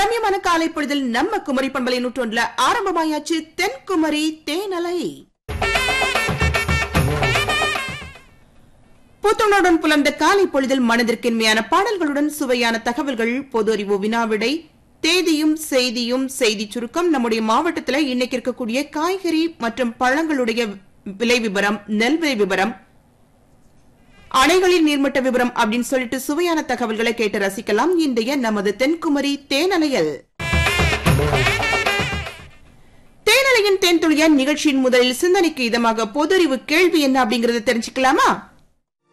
ரம்யமான காலை பொழுதில் நம்ம குமரி பண்பலை நூற்றொன்றுல ஆரம்பமாயாச்சு தென்குமரி தேனலை புத்துணருடன் புலர்ந்த காலை பொழுதில் மனதிற்கு இனிமையான பாடல்களுடன் சுவையான தகவல்கள் பொது அறிவு வினாவிடை தேதியும் செய்தியும் செய்தி சுருக்கம் நம்முடைய மாவட்டத்துல இன்னைக்கு இருக்கக்கூடிய காய்கறி மற்றும் பழங்களுடைய விலை விவரம் நெல் விலை விவரம் அணைகளின் நீர்மட்ட விவரம் அப்படின்னு சொல்லிட்டு சுவையான தகவல்களை கேட்டு ரசிக்கலாம் இன்றைய நமது தென்குமரி தேனலையில் தேனலையின் தேன்துளிய நிகழ்ச்சியின் முதலில் சிந்தனைக்கு இதமாக பொதறிவு கேள்வி என்ன அப்படிங்கறத தெரிஞ்சுக்கலாமா